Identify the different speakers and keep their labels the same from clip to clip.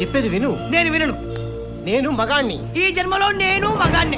Speaker 1: చెప్పేది విను
Speaker 2: నేను వినను
Speaker 1: నేను మగాణ్ణి
Speaker 2: ఈ జన్మలో నేను మగాన్నే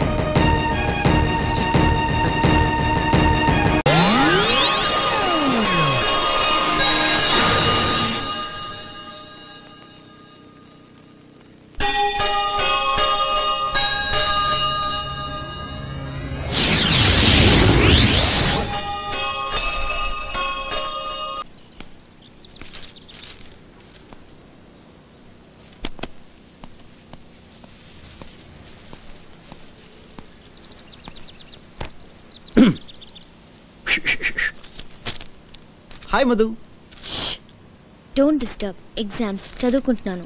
Speaker 3: hi Madhu
Speaker 4: don't disturb exams చదువుకుంటున్నాను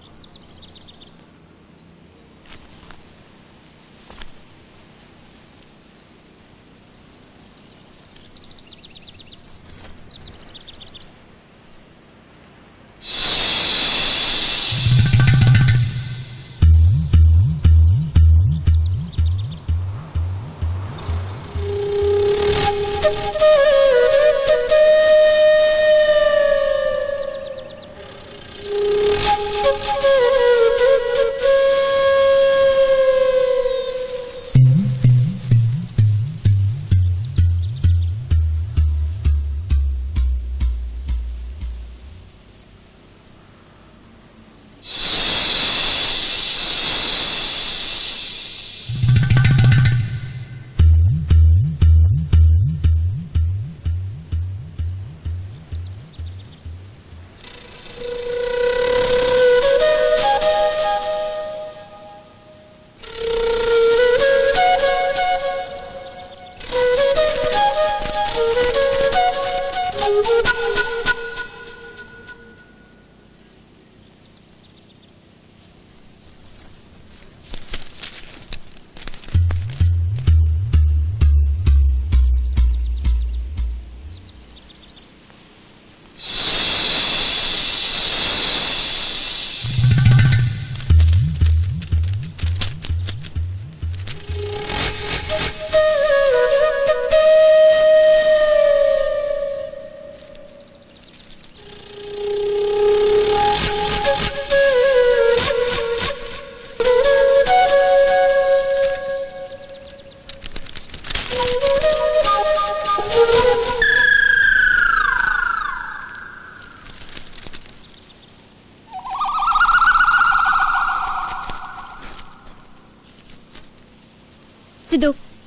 Speaker 4: సిద్ధు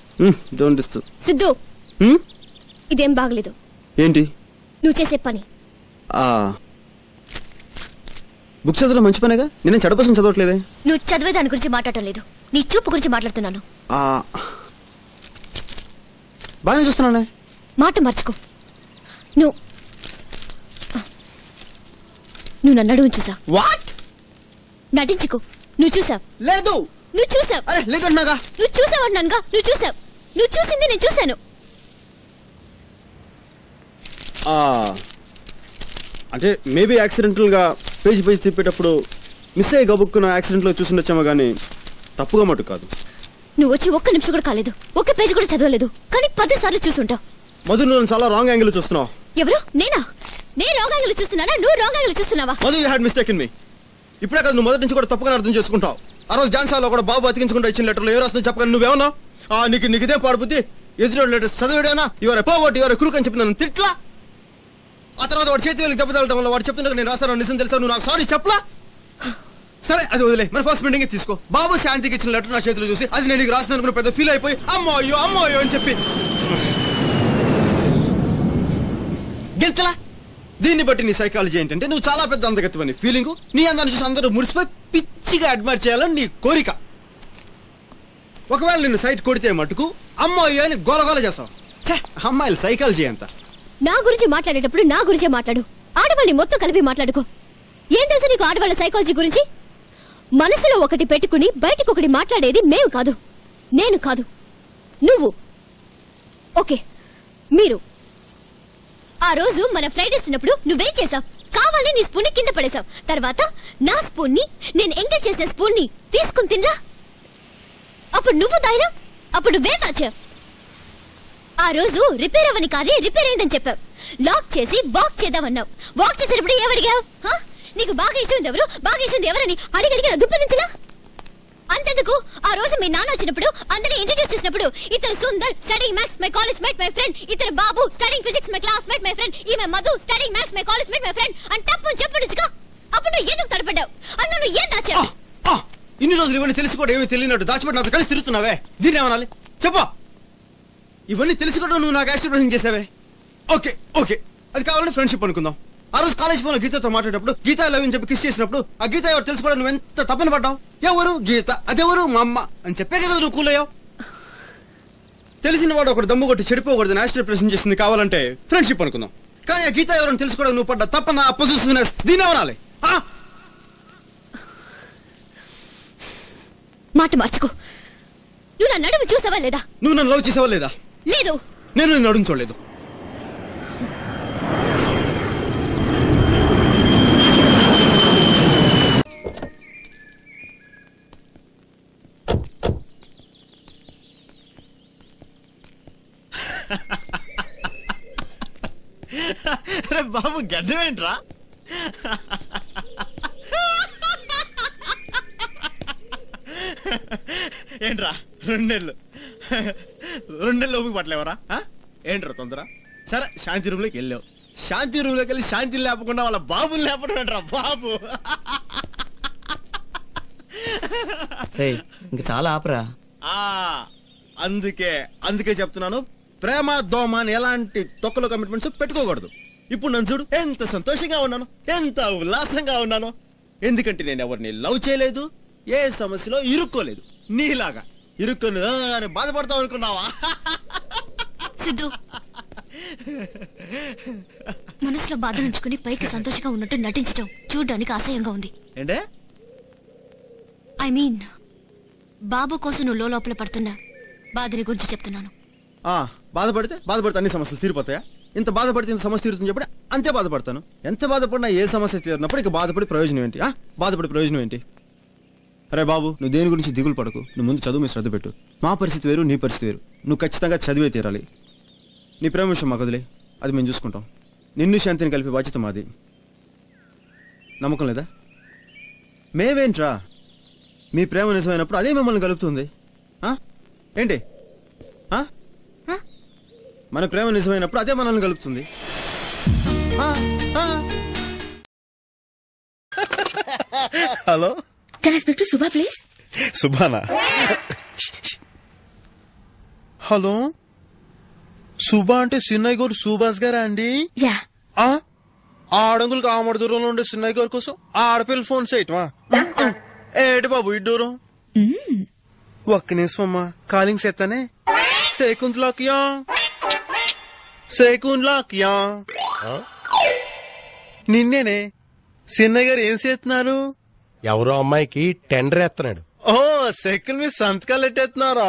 Speaker 3: డోంట్ డిస్టర్బ్
Speaker 4: సిద్ధు ఇదేం బాగలేదు
Speaker 3: ఏంటి
Speaker 4: నువ్వు చేసే పని
Speaker 3: బుక్ చదవడం మంచి పనేగా నేను చెడ కోసం చదవట్లేదే
Speaker 4: నువ్వు చదివే దాని గురించి మాట్లాడటం లేదు నీ చూపు గురించి మాట్లాడుతున్నాను
Speaker 3: ఆ, బాగానే చూస్తున్నానే
Speaker 4: మాట మర్చుకో నువ్వు నువ్వు నన్ను అడుగుని చూసావు
Speaker 3: వాట్
Speaker 4: నటించుకో నువ్వు చూసావు
Speaker 3: లేదు
Speaker 4: నువ్వు చూసావు
Speaker 3: అరే లేదంటున్నాగా
Speaker 4: నువ్వు చూసావు అన్నానుగా నువ్వు చూసావు నువ్వు చూసింది నేను చూశాను
Speaker 3: ఆ, అంటే మేబీ యాక్సిడెంటల్ గా పేజ్ పేజ్ తిప్పేటప్పుడు మిస్ అయ్యి గబుక్కున్న యాక్సిడెంట్ లో చూసిండొచ్చామో గానీ తప్పుగా మటు కాదు
Speaker 4: నువ్వు వచ్చి ఒక్క నిమిషం కూడా కాలేదు ఒక్క పేజీ కూడా చదవలేదు కానీ పది సార్లు చూసుంటావు
Speaker 3: మధు నువ్వు చాలా రాంగ్ యాంగిల్ చూస్తున్నావు
Speaker 4: ఎవరు నేనా నేను రాంగ్ యాంగిల్ చూస్తున్నానా నువ్వు రాంగ్ యాంగిల్ చూస్తున్నావా
Speaker 3: Madhu you had mistake in me ఇప్పుడే కాదు నువ్వు మొదటి నుంచి కూడా తప్పుగా అర్థం చేసుకుంటావు ఆ రోజు జాన్సాలో కూడా బాబు బతికించుకుంటా ఇచ్చిన లెటర్లో ఏ రాస్తుందో చెప్పగా నువ్వేమన్నా ఆ నీకు నీకు ఇదే పాడుబుద్ధి ఎదురు లెటర్ చదివాడేనా ఇవర పోగొట్టి ఇవర కురుకు అని చెప్పి నన్ను తిట్లా ఆ తర్వాత వాడు చేతి వెళ్ళి దెబ్బ తగలటం వల్ల వాడు చెప్తున్నా నేను రాస్తాను నిజం తెలుసా నువ్వు నాకు సారీ చెప్పలా సరే అది వదిలే మన ఫస్ట్ మీటింగ్ తీసుకో బాబు శాంతికి ఇచ్చిన లెటర్ నా చేతిలో చూసి అది నేను నీకు రాసిన అనుకున్న పెద్ద ఫీల్ అయిపోయి అమ్మో అయ్యో అమ్మో అయ్యో అని చెప్పి గెలిచలా దీన్ని బట్టి నీ సైకాలజీ ఏంటంటే నువ్వు చాలా పెద్ద అందగత్వని ఫీలింగ్ నీ అందాన్ని చూసి అందరూ మురిసిపోయి పిచ్చిగా అడ్మైర్ చేయాలని నీ కోరిక ఒకవేళ నిన్ను సైట్ కొడితే మటుకు అమ్మాయి అని గోలగోల చేస్తావు ఛే అమ్మాయిల సైకాలజీ అంత
Speaker 4: నా గురించి మాట్లాడేటప్పుడు నా గురించే మాట్లాడు ఆడవాళ్ళని మొత్తం కలిపి మాట్లాడుకో ఏం తెలుసు నీకు ఆడవాళ్ళ సైకాలజీ గురించి మనసులో ఒకటి పెట్టుకుని బయటకు ఒకటి మాట్లాడేది మేము కాదు నేను కాదు నువ్వు ఓకే మీరు ఆ రోజు మన ఫ్రైడ్ ఇస్తున్నప్పుడు నువ్వేం చేసావు కావాలి నీ స్పూన్ కింద పడేశావు తర్వాత నా స్పూన్ ని నేను ఎంగేజ్ చేసిన స్పూన్ ని తీసుకుని తినలా అప్పుడు నువ్వు తాయిలా అప్పుడు నువ్వే కాచావు ఆ రోజు రిపేర్ అవ్వని కారే రిపేర్ అయిందని చెప్పావు లాక్ చేసి వాక్ చేద్దామన్నావు వాక్ చేసేటప్పుడు ఏమడిగావు హ? నీకు బాగా ఇష్టం ఉంది ఎవరు బాగా ఇష్టం ఉంది ఎవరని అడిగి అడిగి నా దుప్ప నుంచిలా అంతెందుకు ఆ రోజు మీ నాన్న వచ్చినప్పుడు అందరిని ఇంట్రడ్యూస్ చేసినప్పుడు ఇతను Sundar studying maths my college mate my friend ఇతను Babu studying physics my classmate my friend ఈమె Madhu studying maths my college mate my friend అని టప్పు చెప్పడుచుగా అప్పుడు నువ్వు ఎందుకు తడపడ్డావు అందులో నువ్వు ఏం దాచావు
Speaker 3: ఆ! ఇన్ని రోజులు ఇవన్నీ తెలిసి కూడా ఏమీ తెలియనట్టు దాచిపెట్టి నాతో కలిసి తిరుగుతున్నావే దీన్ని ఏమనాలి చెప్పా ఇవన్నీ తెలిసి కూడా నువ్వు నాకు యాక్సిడెంట్ చేసావే ఓకే ఓకే అది కావాలంటే ఫ్రెండ్షిప్ అనుకుందాం ఆ రోజు కాలేజ్ ఫోన్ గీతతో మాట్లాడేటప్పుడు గీత లవ్ అని చెప్పి కిస్ చేసినప్పుడు ఆ గీత ఎవరు తెలుసుకోవడం నువ్వు ఎంత తప్పని పడ్డావు ఎవరు గీత అదెవరు మా అమ్మ అని చెప్పే కదా నువ్వు కూలయ్యావు తెలిసిన వాడు ఒకటి దమ్ము కొట్టి చెడిపోకూడదు నేషనల్ ప్రెసెంట్ చేసింది కావాలంటే ఫ్రెండ్షిప్ అనుకుందాం కానీ ఆ గీత ఎవరైనా తెలుసుకోవడం నువ్వు పడ్డ తప్పన పొజిషన్నెస్ దీని ఏమనాలి ఆ?
Speaker 4: మాట మార్చుకో నువ్వు నా నడుము చూసావా లేదా
Speaker 3: నువ్వు నన్ను లవ్ చేసావా లేదా
Speaker 4: లేదు
Speaker 3: నేను నిన్ను అడుగు చూడలేదు
Speaker 1: అరే బాబు గడ్డం ఏంట్రా ఏంట్రా రెండేళ్ళు రెండేళ్ళు ఓపిక పట్టలేవరా ఆ? ఏంట్రా తొందర సరే శాంతి రూమ్లోకి వెళ్ళావు శాంతి రూమ్లోకి వెళ్ళి శాంతిని లేపకుండా వాళ్ళ బాబుని లేపడం ఏంట్రా బాబు
Speaker 2: రేయ్ ఇంక చాలా ఆపరా
Speaker 3: ఆ అందుకే అందుకే చెప్తున్నాను ప్రేమ దోమ అని ఎలాంటి తొక్కలో కమిట్మెంట్స్ పెట్టుకోకూడదు ఇప్పుడు నన్ను చూడు ఎంత సంతోషంగా ఉన్నాను ఎంత ఉల్లాసంగా ఉన్నాను ఎందుకంటే నేను ఎవరిని లవ్ చేయలేదు ఏ సమస్యలో ఇరుక్కోలేదు నీలాగా ఇరుక్కొని "ఆ" అని బాధపడతావు అనుకున్నావా
Speaker 4: సిద్ధు మనసులో బాధ నుంచుకుని పైకి సంతోషంగా ఉన్నట్టు నటించటం చూడ్డానికి అసహ్యంగా ఉంది
Speaker 3: ఏంటే
Speaker 4: ఐ మీన్ బాబు కోసం నువ్వు లోపల పడుతున్నా బాధని గురించి చెప్తున్నాను
Speaker 3: ఆ బాధపడితే బాధపడితే అన్ని సమస్యలు తీరిపోతాయా ఇంత బాధపడితే ఇంత సమస్య తీరుతుంది చెప్పి అంతే బాధపడతాను ఎంత బాధపడినా ఏ సమస్య తీరినప్పుడు ఇక బాధపడి ప్రయోజనం ఏంటి ఆ బాధపడి ప్రయోజనం ఏంటి అరే బాబు నువ్వు దేని గురించి దిగులు పడకు నువ్వు ముందు చదువు మీద శ్రద్ధ పెట్టు మా పరిస్థితి వేరు నీ పరిస్థితి వేరు నువ్వు ఖచ్చితంగా చదివే తీరాలి నీ ప్రేమ విషయం మాకు వదిలే అది మేము చూసుకుంటాం నిన్ను శాంతిని కలిపి బాధ్యత మాది నమ్మకం లేదా మేమేంట్రా మీ ప్రేమ నిజమైనప్పుడు అదే మిమ్మల్ని కలుపుతుంది ఆ? ఏంటి ఆ?
Speaker 4: హ?
Speaker 3: మన ప్రేమ నిజమైనప్పుడు అదే మనల్ని కలుపుతుంది ఆ, ఆ.
Speaker 1: Hello
Speaker 5: Can I speak to Subha, please?
Speaker 1: సుభానా హలో సుభా అంటే సిన్నయ్య గారు సుభాష్ గారా అండి
Speaker 5: Yeah.
Speaker 1: ఆ ఆడంగులు కామడి దూరంలో ఉండే సిన్నయ్య గారి కోసం ఆ ఆడపిల్ల ఫోన్ చేయటమా ఏటి బాబు ఈ దూరం ఒక్క నిమిషం అమ్మా కాలింగ్ సెత్తానే సేకుంత్ లాక్యా సేకుంత్ లాక్యా నిన్నేనే సిన్నయ్య గారు ఏం చేస్తున్నారు
Speaker 6: ఎవరో అమ్మాయికి టెండర్ ఎత్తనాడు
Speaker 1: ఓ సైకిల్ మీద సంతకాలు ఎట్టేస్తున్నారా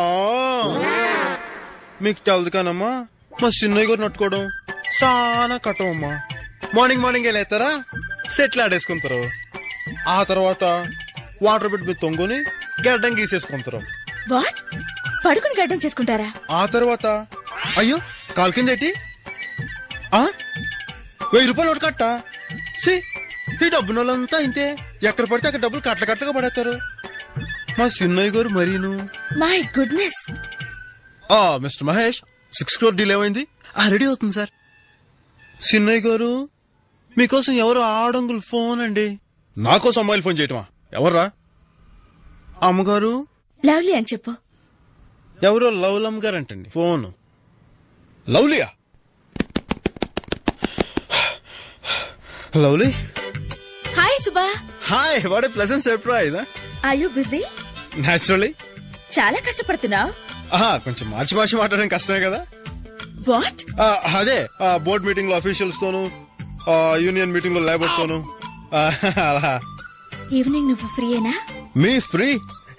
Speaker 1: మీకు తెలదు కానమ్మా మా చిన్నయ్య గారు నట్టుకోవడం చాలా కట్టం అమ్మా మార్నింగ్ మార్నింగ్ వెళ్ళేస్తారా సెట్లు ఆడేసుకుంటారు ఆ తర్వాత వాటర్ బిడ్ మీద తొంగుని గడ్డం గీసేసుకుంటారు
Speaker 5: వాట్ పడుకుని గడ్డం చేసుకుంటారా
Speaker 1: ఆ తర్వాత అయ్యో కాలు కింద ఏంటి? ఆ వెయ్యి రూపాయలు ఒకటి కట్ట సి ఈ డబ్బు వాళ్ళంతా ఇంతే ఎక్కడ పడితే అక్కడ డబ్బులు కట్ల కట్టగా పడేస్తారు మా చిన్నయ్య గారు మరీను
Speaker 5: మై గుడ్నెస్
Speaker 1: ఆ mister Mahesh six crore deal ఏమైంది ఆ రెడీ అవుతుంది సార్ చిన్నయ్య గారు మీకోసం ఎవరు ఆడంగులు ఫోన్ అండి నాకోసం అమ్మాయిలు ఫోన్ చేయటమా ఎవర్రా అమ్మగారు
Speaker 5: లవ్లీ అని చెప్పు
Speaker 1: ఎవరో లవ్లమ్ గారు అంటండి ఫోన్ లవ్లీయా Lovely
Speaker 5: hi Subha
Speaker 1: hi what a pleasant surprise
Speaker 5: are you busy
Speaker 1: naturally
Speaker 5: చాలా కష్టపడుతున్నావు
Speaker 1: కొంచెం మార్చి మార్చి మాట్లాడడం కష్టమే కదా
Speaker 5: వాట్
Speaker 1: ఆ, అదే బోర్డ్ మీటింగ్ లో అఫీషియల్స్ తోను యూనియన్ మీటింగ్ లో లేబర్ తోను ఆ, అలా
Speaker 5: ఈవినింగ్ నువ్వు ఫ్రీయేనా
Speaker 1: మీ ఫ్రీ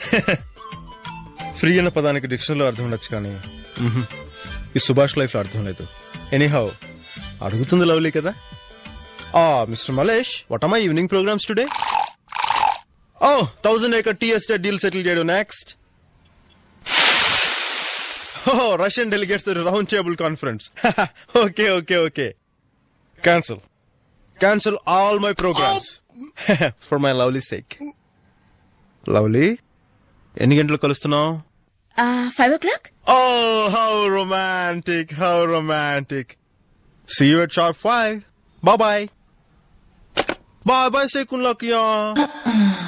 Speaker 1: ఫ్రీ అన్న పదానికి డిక్షనరీలో అర్థం ఉండొచ్చు కానీ మ్హూ. ఈ సుభాష్ లైఫ్ లో అర్థం లేదు ఎనీహౌ అడుగుతుంది లవ్లీ కదా ఆ mister Mahesh what are my evening programmes today a thousand acre tea estate deal settle చేయడం next a Russian delegates round table conference okay okay okay cancel cancel all my programmes for my Lovely sake Lovely ఎన్ని గంటలు కలుస్తున్నావు
Speaker 5: five o'clock
Speaker 1: Oh, how romantic, how romantic. See you at sharp five. Bye bye. Bye bye, Sekun Lakiya.